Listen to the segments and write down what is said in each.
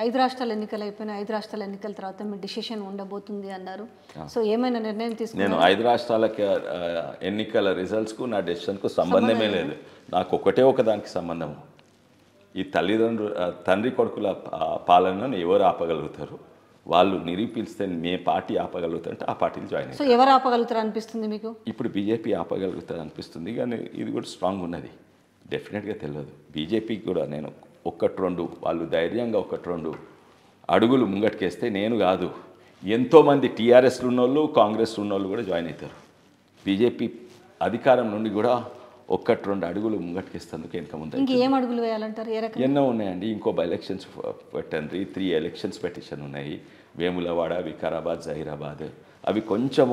ఐదు రాష్ట్రాల ఎన్నికలు అయిపోయినా ఐదు రాష్ట్రాల ఎన్నికల తర్వాత మీ డిసిషన్ ఉండబోతుంది అన్నారు సో ఏమైనా నిర్ణయం తీసుకున్నారు నేను ఐదు రాష్ట్రాలకి ఆ, ఎన్నికల రిజల్ట్స్కు నా డెసిషన్కు సంబంధమే లేదు నాకు ఒకటే ఒక దానికి సంబంధము ఈ తల్లిదండ్రులు ఆ, తండ్రి కొడుకుల ఆ, పాలనను ఎవరు ఆపగలుగుతారు వాళ్ళు నిరూపిస్తే మే పార్టీ ఆపగలుగుతారంటే ఆ పార్టీలు జాయిన్ అయ్యారు సో ఎవరు ఆపగలుగుతారు అనిపిస్తుంది మీకు ఇప్పుడు బీజేపీ ఆపగలుగుతుంది అనిపిస్తుంది కానీ ఇది కూడా స్ట్రాంగ్ ఉన్నది డెఫినెట్గా తెలియదు బీజేపీకి కూడా నేను ఒక్కటి రెండు వాళ్ళు ధైర్యంగా ఒకటి రెండు అడుగులు ముంగటికేస్తే నేను కాదు ఎంతోమంది టీఆర్ఎస్లు ఉన్నోళ్ళు కాంగ్రెస్ ఉన్నోళ్ళు కూడా జాయిన్ అవుతారు బీజేపీ అధికారం నుండి కూడా ఒక్కటి రెండు అడుగులు ముంగటికేస్తేందుకు వెనక ముందు ఇంక ఏం అడుగులు వేయాలంటారు ఏ రకం ఎన్నో ఉన్నాయండి ఇంకో బై ఎలక్షన్స్ పెట్టండి త్రీ ఎలక్షన్స్ పెటిషన్ ఉన్నాయి వేములవాడ వికారాబాద్ జహీరాబాద్ అవి కొంచెము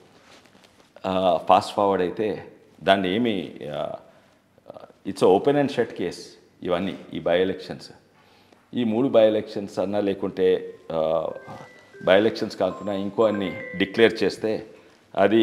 ఫాస్ట్ ఫార్వర్డ్ అయితే దాన్ని ఏమి it's open and shut case ఇవన్నీ ఈ బై ఎలక్షన్స్ ఈ మూడు బై ఎలక్షన్స్ అన్నా లేకుంటే బై ఎలక్షన్స్ కాకుండా ఇంకో అన్ని డిక్లేర్ చేస్తే అది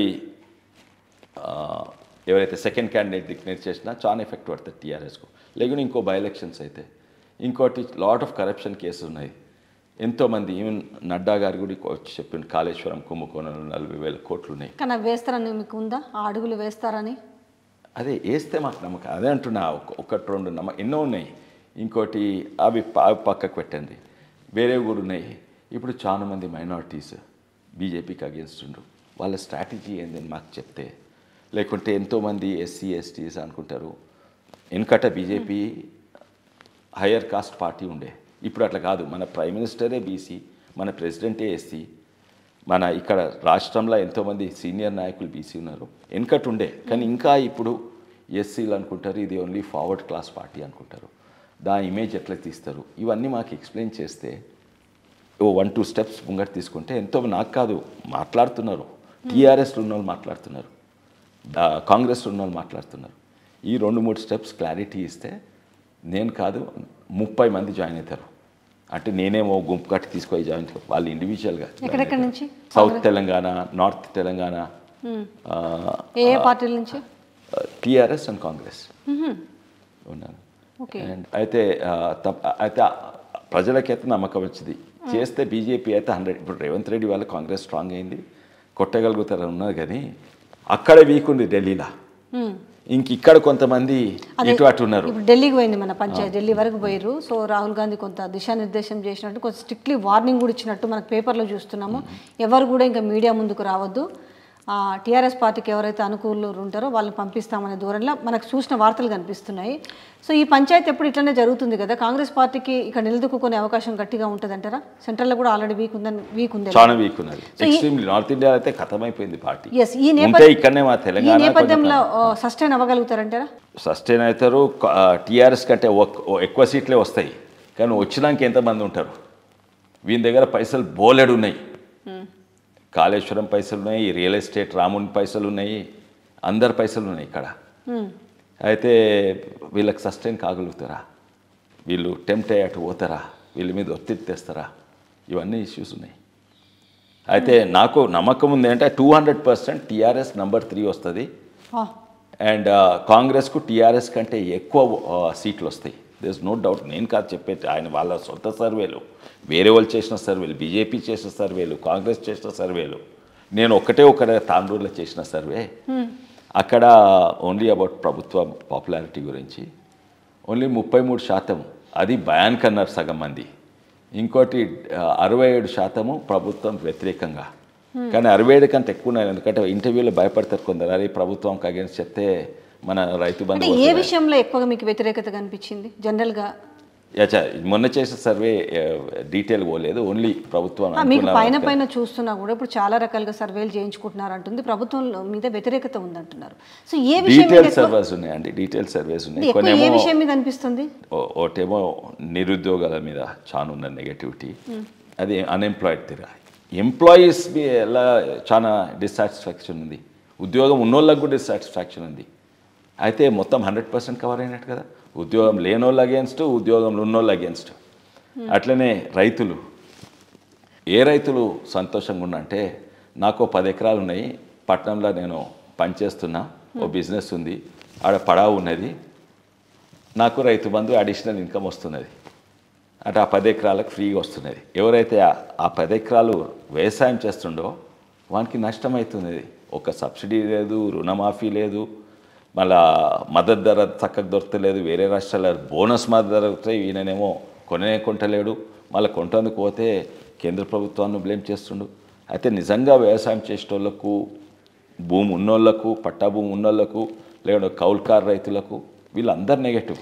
ఆ, ఎవరైతే సెకండ్ క్యాండిడేట్ డిక్లేర్ చేసినా చాలా ఎఫెక్ట్ పడుతుంది టీఆర్ఎస్కు లేకుంటే ఇంకో బై ఎలక్షన్స్ అయితే ఇంకోటి లాట్ ఆఫ్ కరప్షన్ కేసులు ఉన్నాయి ఎంతోమంది ఈవెన్ నడ్డా గారు కూడా వచ్చి చెప్పిండు కాళేశ్వరం కుంభకోణంలో నలభై వేల కోట్లు ఉన్నాయి కానీ అవి వేస్తారని మీకు ఉందా ఆ అడుగులు వేస్తారని అదే వేస్తే మాకు నమ్మకం అదే అంటున్నా ఒక- ఒకటి రెండు నమ్మ ఎన్నో ఉన్నాయి ఇంకోటి అవి ప- అవి పక్కకు పెట్టండి వేరేవి కూడా ఉన్నాయి ఇప్పుడు చాలా మంది మైనారిటీస్ బీజేపీకి అగేన్స్ట్ ఉండ్రు వాళ్ళ స్ట్రాటజీ ఏందని మాకు చెప్తే లేకుంటే ఎంతోమంది ఎస్సీ ఎస్టీస్ అనుకుంటారు వెనుకట బీజేపీ హయ్యర్ కాస్ట్ పార్టీ ఉండే ఇప్పుడు అట్లా కాదు మన ప్రైమ్ మినిస్టరే బీసీ మన ప్రెసిడెంటే ఎస్సీ మన ఇక్కడ రాష్ట్రంలో ఎంతోమంది సీనియర్ నాయకులు బీసీ ఉన్నారు వెనకటి ఉండే కానీ ఇంకా ఇప్పుడు ఎస్సీలు అనుకుంటారు ఇది ఓన్లీ ఫార్వర్డ్ క్లాస్ పార్టీ అనుకుంటారు దాని ఇమేజ్ ఎట్లా తీస్తారు ఇవన్నీ మాకు ఎక్స్ప్లెయిన్ చేస్తే ఓ వన్ టూ స్టెప్స్ ముంగట తీసుకుంటే ఎంతో నాకు కాదు మాట్లాడుతున్నారు టీఆర్ఎస్లో ఉన్న వాళ్ళు మాట్లాడుతున్నారు దా- కాంగ్రెస్లో ఉన్న వాళ్ళు మాట్లాడుతున్నారు ఈ రెండు మూడు స్టెప్స్ క్లారిటీ ఇస్తే నేను కాదు ముప్పై మంది జాయిన్ అవుతారు అంటే నేనేమో గుంపు కట్టి తీసుకొని జాయిన్ అవుతారు. వాళ్ళు ఇండివిజువల్గా ఎక్కడెక్కడి నుంచి సౌత్ తెలంగాణ నార్త్ తెలంగాణ ఏ ఏ పార్టీల నుంచి టీఆర్ఎస్ అండ్ కాంగ్రెస్ ఉన్నాను ఓకే And అయితే ఆ, తప్ప- అయితే ఆ ప్రజలకైతే నమ్మకం వచ్చింది చేస్తే బీజేపీ అయితే హండ్రెడ్ ఇప్పుడు రేవంత్ రెడ్డి వాళ్ళ కాంగ్రెస్ స్ట్రాంగ్ అయింది కొట్టగలుగుతారని ఉన్నది కానీ అక్కడే వీక్ ఉంది ఢిల్లీలో ఇంక ఇక్కడ కొంతమంది ఇటు అటు ఉన్నారు ఇప్పుడు ఢిల్లీకి పోయింది మన పంచాయతీ ఢిల్లీ వరకు పోయారు సో రాహుల్ గాంధీ కొంత దిశానిర్దేశం చేసినట్టు కొంత స్ట్రిక్ట్లీ వార్నింగ్ కూడా ఇచ్చినట్టు మనకు పేపర్లో చూస్తున్నాము ఎవరు కూడా ఇంకా మీడియా ముందుకు రావద్దు టీఆర్ఎస్ పార్టీకి ఎవరైతే అనుకూలు ఉంటారో వాళ్ళని పంపిస్తామనే ధోరణిలో మనకు చూసిన వార్తలు కనిపిస్తున్నాయి సో ఈ పంచాయతీ ఎప్పుడు ఇట్లనే జరుగుతుంది కదా కాంగ్రెస్ పార్టీకి ఇక్కడ నిలదొక్కునే అవకాశం గట్టిగా ఉంటుంది అంటారా సెంట్రల్లో కూడా ఆల్రెడీ వీక్ ఉందని వీక్ ఉంది చాలా వీక్ ఉన్నది ఎక్స్ట్రీమ్లీ నార్త్ ఇండియా అయితే ఖతమైపోయింది పార్టీ ఎస్ ఈ ఉంటే నేపథ్యం ఇక్కడనే మా ఈ తెలంగాణ నేపథ్యంలో సస్టైన్ అవ్వగలుగుతారంటారా సస్టైన్ అవుతారు టీఆర్ఎస్ కంటే ఒక్- ఓ ఎక్కువ సీట్లే వస్తాయి కానీ వచ్చినాక ఎంతమంది ఉంటారు వీని దగ్గర పైసలు బోలెడు ఉన్నాయి కాళేశ్వరం పైసలు ఉన్నాయి రియల్ ఎస్టేట్ రాముని పైసలు ఉన్నాయి అందరి పైసలు ఉన్నాయి ఇక్కడ అయితే వీళ్ళకి సస్టైన్ కాగలుగుతారా వీళ్ళు టెంప్ట్ అయ్యి అటు పోతారా వీళ్ళ మీద ఒత్తిడి తెస్తారా ఇవన్నీ ఇష్యూస్ ఉన్నాయి అయితే నాకు నమ్మకం ఉంది అంటే two hundred percent TRS number three వస్తుంది ఆ, అండ్ కాంగ్రెస్కు టీఆర్ఎస్ కంటే ఎక్కువ ఆ, సీట్లు వస్తాయి దిస్ నో డౌట్ నేను కాదు చెప్పేది ఆయన వాళ్ళ సొంత సర్వేలు వేరే వాళ్ళు చేసిన సర్వేలు బీజేపీ చేసిన సర్వేలు కాంగ్రెస్ చేసిన సర్వేలు నేను ఒకటే ఒకటే తాండూరులో చేసిన సర్వే అక్కడ ఓన్లీ అబౌట్ ప్రభుత్వ పాపులారిటీ గురించి ఓన్లీ ముప్పై మూడు శాతం అది భయానికి అన్నారు సగం మంది ఇంకోటి ఆ, అరవై ఏడు శాతము ప్రభుత్వం వ్యతిరేకంగా కానీ అరవై ఏడు కంటే ఎక్కువ ఉన్నారు ఎందుకంటే ఇంటర్వ్యూలో భయపడతారు కొందరు అరే ప్రభుత్వంకి అగేన్స్ చెప్తే మన రైతు బంధు అంటే ఏ విషయంలో ఎక్కువగా మీకు వ్యతిరేకత కనిపించింది జనరల్గా యచ్చా, మొన్న చేసిన సర్వే డీటెయిల్ పోలేదు ఓన్లీ ప్రభుత్వం ఆ, మీకు అనుకున్న పైన పైన చూస్తున్నా కూడా ఇప్పుడు చాలా రకాలుగా సర్వేలు చేయించుకుంటున్నారు అంటుంది ప్రభుత్వం మీద వ్యతిరేకత ఉందంటున్నారు సో ఏ విషయం మీద డీటెయిల్ ఎక్కువ- సర్వేస్ ఉన్నాయండి డీటెయిల్ సర్వేస్ ఉన్నాయి ఎక్కువ ఏ కొన్నేమో విషయం మీద అనిపిస్తుంది ఓ- ఒకటేమో నిరుద్యోగాల మీద చాలా ఉన్న నెగటివిటీ అది అన్ఎంప్లాయిడ్ తీరా ఎంప్లాయీస్ ఎలా చాలా డిస్సాటిస్ఫాక్షన్ ఉంది ఉద్యోగం ఉన్నోళ్ళకి కూడా డిస్సాటిస్ఫాక్షన్ ఉంది అయితే మొత్తం హండ్రెడ్ పర్సెంట్ కవర్ అయినట్టు కదా ఉద్యోగం లేనోళ్ళు అగేన్స్ట్ ఉద్యోగంలో ఉన్నోళ్ళు అగేన్స్ట్ అట్లనే రైతులు ఏ రైతులు సంతోషంగా ఉన్నా అంటే నాకు పది ఎకరాలు ఉన్నాయి పట్నంలో నేను పనిచేస్తున్నా ఓ బిజినెస్ ఉంది ఆడ పడావు ఉన్నది నాకు రైతు బంధు అడిషనల్ ఇన్కమ్ వస్తున్నది అంటే ఆ పది ఎకరాలకు ఫ్రీగా వస్తున్నది ఎవరైతే ఆ- ఆ పది ఎకరాలు వ్యవసాయం చేస్తుండో వానికి నష్టం అవుతుంది ఒక సబ్సిడీ లేదు రుణమాఫీ లేదు మళ్ళా మద్దతు ధర చక్కగా దొరకలేదు వేరే రాష్ట్రాల బోనస్ మద్దతు ధర దొరుకుతాయి ఈయననేమో కొనే కొంటలేడు మళ్ళీ కొంటందుకు పోతే కేంద్ర ప్రభుత్వాన్ని బ్లేమ్ చేస్తుండు అయితే నిజంగా వ్యవసాయం చేసేటోళ్ళకు భూమి ఉన్నోళ్ళకు పట్టా భూమి ఉన్నోళ్ళకు లేకుంటే కౌల్కార్ రైతులకు వీళ్ళందరు నెగటివ్